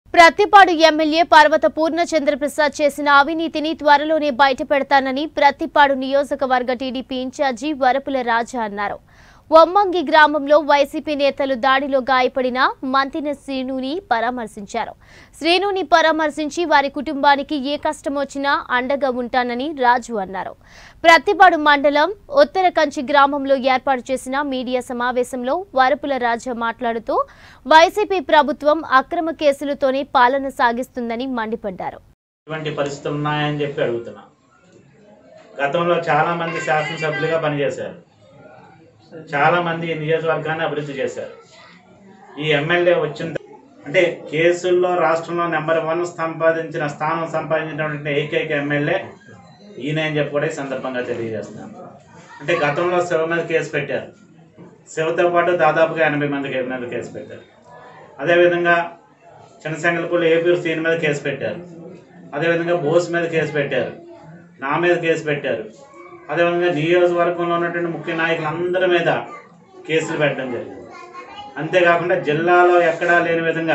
Prathipadu MLA పర్వత పూర్ణచంద్రప్రసాద్ చేసిన అవినీతిని త్వరలోనే బయటపెడతానని ప్రత్తిపాడు నియోజకవర్గ టీడీపీ ఇన్ఛార్జి వరపుల రాజా అన్నారు వమ్మంగి గ్రామంలో వైసీపీ నేతలు దాడిలో గాయపడిన మంతిన శ్రీనుని పరామర్శించారు శ్రీనుని పరామర్శించి వారి కుటుంబానికి ఏ కష్టం వచ్చినా అండగా ఉంటానని రాజు అన్నారు ప్రత్తిపాడు మండలం ఉత్తర కంచి గ్రామంలో ఏర్పాటు చేసిన మీడియా సమావేశంలో వరపుల రాజా మాట్లాడుతూ వైసీపీ ప్రభుత్వం అక్రమ కేసులతోనే పాలన సాగిస్తుందని మండిపడ్డారు ఇటువంటి పరిస్థితులు ఉన్నాయని చెప్పి అడుగుతున్నా గతంలో చాలా మంది శాసనసభ్యులుగా పనిచేశారు చాలా మంది ఈ నియోజకవర్గాన్ని అభివృద్ధి చేశారు ఈ ఎమ్మెల్యే వచ్చిన అంటే కేసుల్లో రాష్ట్రంలో నెంబర్ వన్ సంపాదించిన స్థానం సంపాదించినటువంటి ఏకైక ఎమ్మెల్యే ఈయన అని చెప్పి కూడా ఈ సందర్భంగా తెలియజేస్తున్నాను అంటే గతంలో శివ మీద కేసు పెట్టారు శివతో పాటు దాదాపుగా ఎనభై మంది మీద కేసు పెట్టారు అదేవిధంగా చిన్నసంగలపూడి ఏపీ సీన్ మీద కేసు పెట్టారు అదేవిధంగా బోస్ మీద కేసు పెట్టారు నా మీద కేసు పెట్టారు అదేవిధంగా నియోజకవర్గంలో ఉన్నటువంటి ముఖ్య నాయకులందరి మీద కేసులు పెట్టడం జరిగింది అంతేకాకుండా జిల్లాలో ఎక్కడా లేని విధంగా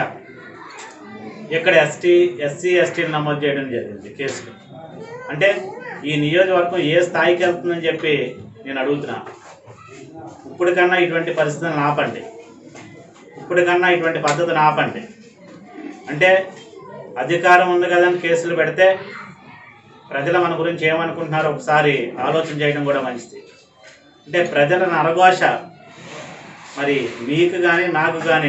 ఇక్కడ ఎస్టీ ఎస్సీ ఎస్టీలు నమోదు చేయడం జరిగింది కేసులు అంటే ఈ నియోజకవర్గం ఏ స్థాయికి వెళ్తుందని చెప్పి నేను అడుగుతున్నా ఇప్పటికన్నా ఇటువంటి పరిస్థితులను ఆపండి ఇప్పటికన్నా ఇటువంటి పద్ధతిని ఆపండి అంటే అధికారం ఉంది కదని కేసులు పెడితే ప్రజలు మన గురించి ఏమనుకుంటున్నారో ఒకసారి ఆలోచన చేయడం కూడా మంచిది అంటే ప్రజల నరఘోష మరి మీకు కానీ నాకు కానీ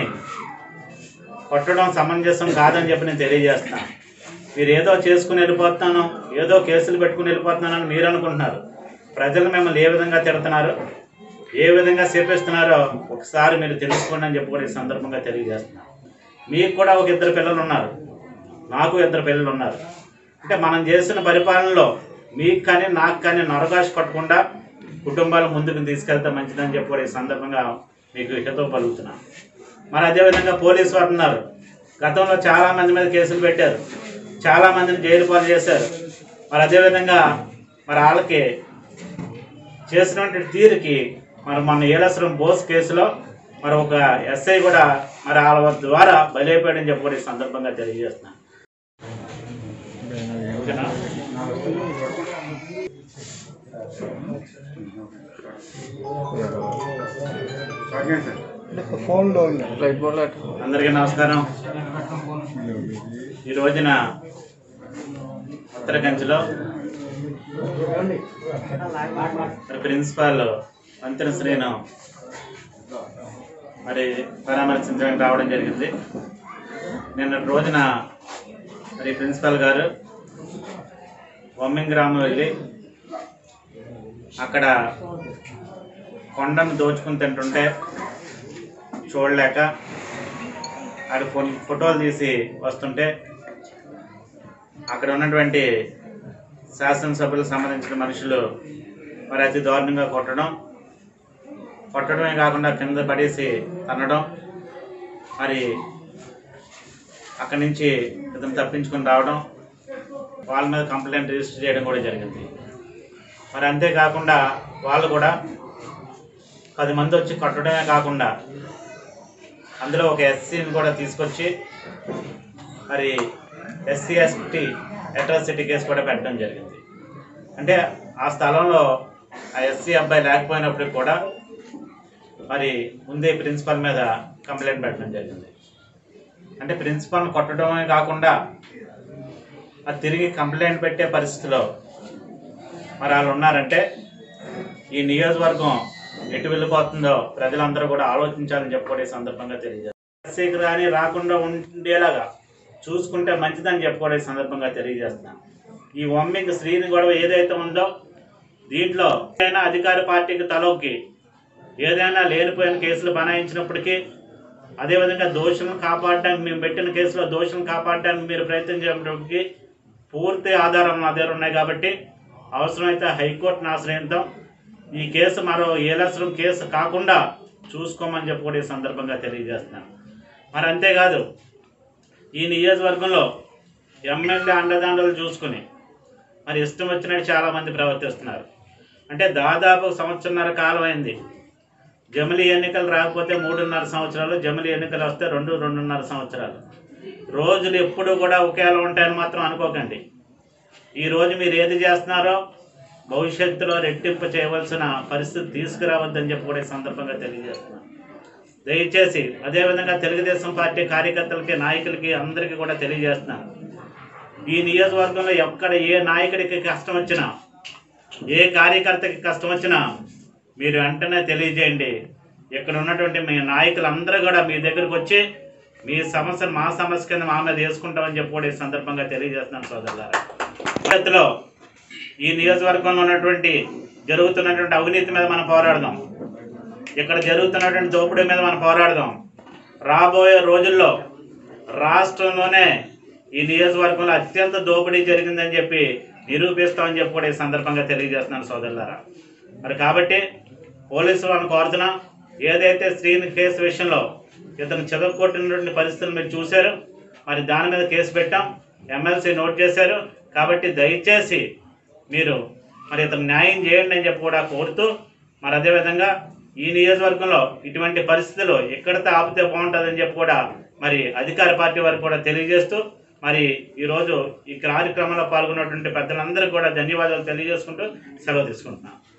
కొట్టడం సమంజసం కాదని చెప్పి నేను తెలియజేస్తున్నాను మీరు ఏదో చేసుకుని వెళ్ళిపోతున్నాను ఏదో కేసులు పెట్టుకుని వెళ్ళిపోతున్నానని మీరు అనుకుంటున్నారు ప్రజలు మిమ్మల్ని ఏ విధంగా తిడుతున్నారు ఏ విధంగా చేపిస్తున్నారో ఒకసారి మీరు తెలుసుకోండి అని చెప్పి కూడా ఈ సందర్భంగా తెలియజేస్తున్నాను మీకు కూడా ఒక ఇద్దరు పిల్లలు ఉన్నారు నాకు ఇద్దరు పిల్లలు ఉన్నారు అంటే మనం చేసిన పరిపాలనలో మీకు కానీ నాకు కానీ నరగాశ పట్టకుండా కుటుంబాలు ముందుకు తీసుకెళ్తే మంచిదని చెప్పి కూడా ఈ సందర్భంగా మీకు హితవు పలుకుతున్నాను మరి అదేవిధంగా పోలీసు వారు ఉన్నారు గతంలో చాలా మంది మీద కేసులు పెట్టారు చాలా మందిని జైలు పాలు చేశారు మరి అదేవిధంగా మరి వాళ్ళకి చేసినటువంటి తీరుకి మరి మన ఏలసరం బోస్ కేసులో మరి ఒక ఎస్ఐ కూడా మరి వాళ్ళ ద్వారా బలైపోయాడని చెప్పి కూడా ఈ సందర్భంగా తెలియజేస్తున్నాను ఓకేనా ఫోన్లో ఉంది అందరికీ నమస్కారం ఈ రోజున ఉత్తరకంచిలో మరి ప్రిన్సిపాల్ వంతెన శ్రీను మరి పరామర్శించడానికి రావడం జరిగింది నిన్న రోజున మరి ప్రిన్సిపాల్ గారు వమ్మింగ్ గ్రామం వెళ్ళి అక్కడ కొండను దోచుకుని తింటుంటే చూడలేక ఆడ ఫోన్ ఫోటోలు తీసి వస్తుంటే అక్కడ ఉన్నటువంటి శాసనసభ్యులకు సంబంధించిన మనుషులు మరి అతి దారుణంగా కొట్టడం కొట్టడమే కాకుండా కింద పడేసి తన్నడం మరి అక్కడి నుంచి ఇతను తప్పించుకొని రావడం వాళ్ళ మీద కంప్లైంట్ రిజిస్టర్ చేయడం కూడా జరిగింది మరి అంతేకాకుండా వాళ్ళు కూడా పది మంది వచ్చి కట్టడమే కాకుండా అందులో ఒక ఎస్సీని కూడా తీసుకొచ్చి మరి ఎస్సీ ఎస్టీ అట్రాసిటీ కేసు కూడా పెట్టడం జరిగింది అంటే ఆ స్థలంలో ఆ ఎస్సీ అబ్బాయి లేకపోయినప్పటికి కూడా మరి ముందే ప్రిన్సిపల్ మీద కంప్లైంట్ పెట్టడం జరిగింది అంటే ప్రిన్సిపల్ని కొట్టడమే కాకుండా అది తిరిగి కంప్లైంట్ పెట్టే పరిస్థితిలో మరి వాళ్ళు ఉన్నారంటే ఈ నియోజకవర్గం ఎటు వెళ్ళిపోతుందో ప్రజలందరూ కూడా ఆలోచించాలని చెప్పి కూడా ఈ సందర్భంగా తెలియజేస్తారు ఎస్సీకి రాని రాకుండా ఉండేలాగా చూసుకుంటే మంచిదని చెప్పి కూడా ఈ సందర్భంగా తెలియజేస్తున్నాను ఈ వమ్మింగ్ శ్రీని గొడవ ఏదైతే ఉందో దీంట్లో ఏదైనా అధికార పార్టీకి తలొక్కి ఏదైనా లేనిపోయిన కేసులు బనాయించినప్పటికీ అదేవిధంగా దోషులను కాపాడడానికి మేము పెట్టిన కేసులో దోషులను కాపాడడానికి మీరు ప్రయత్నం చేయడానికి పూర్తి ఆధారం నా దగ్గర ఉన్నాయి కాబట్టి అవసరమైతే హైకోర్టును ఆశ్రయిద్దాం ఈ కేసు మరో ఏలసరం కేసు కాకుండా చూసుకోమని చెప్పి కూడా ఈ సందర్భంగా తెలియజేస్తున్నాను మరి అంతేకాదు ఈ నియోజకవర్గంలో ఎమ్మెల్యే అండదండలు చూసుకుని మరి ఇష్టం వచ్చినట్టు చాలామంది ప్రవర్తిస్తున్నారు అంటే దాదాపు సంవత్సరన్నర కాలం అయింది జమిలి ఎన్నికలు రాకపోతే మూడున్నర సంవత్సరాలు జమిలి ఎన్నికలు వస్తే రెండు రెండున్నర సంవత్సరాలు రోజులు ఎప్పుడు కూడా ఒకేలా ఉంటాయని మాత్రం అనుకోకండి ఈ రోజు మీరు ఏది చేస్తున్నారో భవిష్యత్తులో రెట్టింపు చేయవలసిన పరిస్థితి తీసుకురావద్దని చెప్పి కూడా ఈ సందర్భంగా తెలియజేస్తున్నాను దయచేసి అదేవిధంగా తెలుగుదేశం పార్టీ కార్యకర్తలకి నాయకులకి అందరికీ కూడా తెలియజేస్తున్నాను ఈ నియోజకవర్గంలో ఎక్కడ ఏ నాయకుడికి కష్టం వచ్చినా ఏ కార్యకర్తకి కష్టం వచ్చినా మీరు వెంటనే తెలియజేయండి ఇక్కడ ఉన్నటువంటి మీ నాయకులందరూ కూడా మీ దగ్గరకు వచ్చి మీ సమస్యను మా సమస్య కింద మా మీద వేసుకుంటామని చెప్పి కూడా ఈ సందర్భంగా తెలియజేస్తున్నాను సోదరులారా భవిష్యత్తులో ఈ నియోజకవర్గంలో ఉన్నటువంటి జరుగుతున్నటువంటి అవినీతి మీద మనం పోరాడదాం ఇక్కడ జరుగుతున్నటువంటి దోపిడీ మీద మనం పోరాడదాం రాబోయే రోజుల్లో రాష్ట్రంలోనే ఈ నియోజకవర్గంలో అత్యంత దోపిడీ జరిగిందని చెప్పి నిరూపిస్తామని చెప్పి కూడా ఈ సందర్భంగా తెలియజేస్తున్నాను సోదరులారా మరి కాబట్టి పోలీసులు వాళ్ళని కోరుతున్నా ఏదైతే శ్రీని కేసు విషయంలో ఇతను చెదకొట్టినటువంటి పరిస్థితులు మీరు చూశారు మరి దాని మీద కేసు పెట్టాం ఎమ్మెల్సీ నోట్ చేశారు కాబట్టి దయచేసి మీరు మరి ఇతను న్యాయం చేయండి అని చెప్పి కూడా కోరుతూ మరి అదేవిధంగా ఈ నియోజకవర్గంలో ఇటువంటి పరిస్థితులు ఎక్కడితో ఆపితే బాగుంటుందని చెప్పి కూడా మరి అధికార పార్టీ వారికి కూడా తెలియజేస్తూ మరి ఈరోజు ఈ కార్యక్రమంలో పాల్గొన్నటువంటి పెద్దలందరికీ కూడా ధన్యవాదాలు తెలియజేసుకుంటూ సెలవు తీసుకుంటున్నాను